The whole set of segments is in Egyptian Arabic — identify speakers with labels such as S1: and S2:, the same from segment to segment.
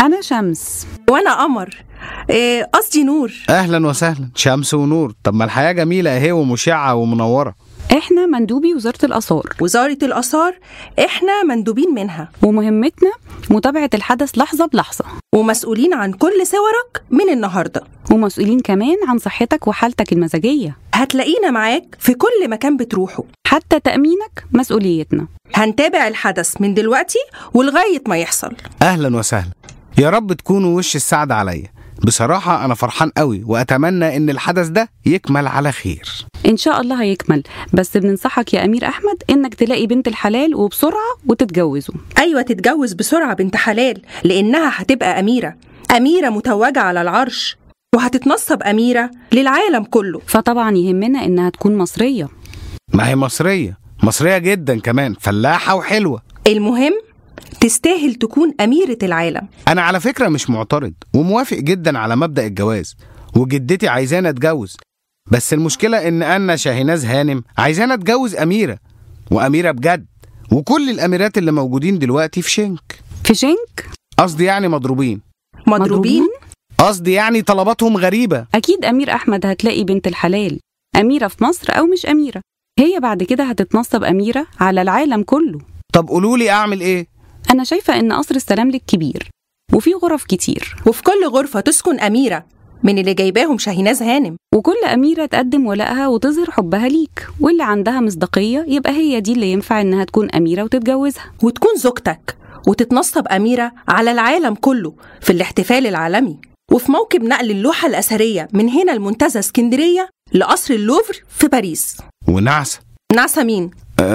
S1: أنا شمس
S2: وانا قمر إيه، قصدي نور
S3: اهلا وسهلا شمس ونور طب ما الحياه جميله اهي ومشعه ومنوره
S1: إحنا مندوبي وزارة الآثار
S2: وزارة الآثار إحنا مندوبين منها
S1: ومهمتنا متابعة الحدث لحظة بلحظة
S2: ومسؤولين عن كل صورك من النهاردة
S1: ومسؤولين كمان عن صحتك وحالتك المزاجية
S2: هتلاقينا معاك في كل مكان بتروحه
S1: حتى تأمينك مسؤوليتنا
S2: هنتابع الحدث من دلوقتي ولغاية ما يحصل
S3: اهلا وسهلا يا رب تكونوا وش السعد عليا بصراحة أنا فرحان قوي وأتمنى إن الحدث ده يكمل على خير
S1: إن شاء الله هيكمل بس بننصحك يا أمير أحمد إنك تلاقي بنت الحلال وبسرعة وتتجوزوا
S2: أيوة تتجوز بسرعة بنت حلال لأنها هتبقى أميرة أميرة متوجة على العرش وهتتنصب أميرة للعالم كله
S1: فطبعا يهمنا إنها تكون مصرية
S3: ما هي مصرية مصرية جدا كمان فلاحة وحلوة
S2: المهم تستاهل تكون أميرة العالم
S3: أنا على فكرة مش معترض وموافق جدا على مبدأ الجواز وجدتي عايزانا أتجوز بس المشكلة إن أنا شاهيناز هانم عايزانا أتجوز أميرة وأميرة بجد وكل الأميرات اللي موجودين دلوقتي في شنك
S1: في شنك
S3: قصدي يعني مضروبين
S2: مضروبين
S3: قصدي يعني طلباتهم غريبة
S1: أكيد أمير أحمد هتلاقي بنت الحلال أميرة في مصر أو مش أميرة هي بعد كده هتتنصب أميرة على العالم كله
S3: طب قولولي أعمل إيه
S1: أنا شايفة إن قصر السلام لك كبير وفي غرف كتير
S2: وفي كل غرفة تسكن أميرة من اللي جايباهم شاهيناز هانم
S1: وكل أميرة تقدم ولائها وتظهر حبها ليك واللي عندها مصداقية يبقى هي دي اللي ينفع إنها تكون أميرة وتتجوزها
S2: وتكون زوجتك وتتنصب أميرة على العالم كله في الاحتفال العالمي وفي موكب نقل اللوحة الأثرية من هنا المنتزه اسكندرية لقصر اللوفر في باريس
S3: ونعسة
S2: نعسة مين؟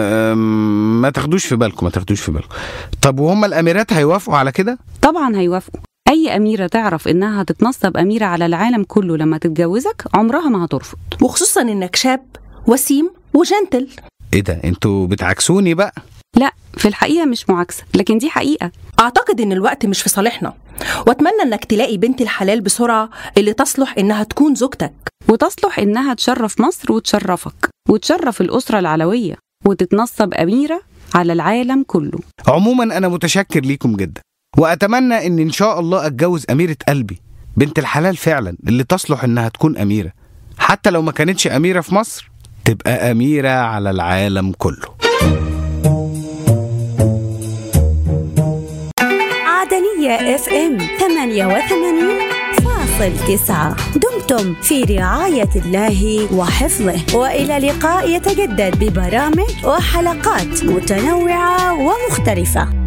S3: أم، ما تاخدوش في بالكم ما تاخدوش في بالكم طب وهم الأميرات هيوافقوا على كده
S1: طبعا هيوافقوا أي أميرة تعرف إنها هتتنصب أميرة على العالم كله لما تتجوزك عمرها ما هترفض
S2: وخصوصا إنك شاب وسيم وجنتل
S3: إيه ده انتوا بتعكسوني بقى
S1: لا في الحقيقة مش معاكسة لكن دي حقيقة
S2: أعتقد إن الوقت مش في صالحنا وأتمنى إنك تلاقي بنت الحلال بسرعة اللي تصلح إنها تكون زوجتك
S1: وتصلح إنها تشرف مصر وتشرفك وتشرف الأسرة العلوية وتتنصب أميرة على العالم كله
S3: عموما أنا متشكر ليكم جدا وأتمنى إن إن شاء الله أتجوز أميرة قلبي بنت الحلال فعلا اللي تصلح إنها تكون أميرة حتى لو ما كانتش أميرة في مصر تبقى أميرة على العالم كله
S4: عدنية اف ام 88 فاصل تسعة دمتم في رعاية الله وحفظه وإلى لقاء يتجدد ببرامج وحلقات متنوعة ومختلفة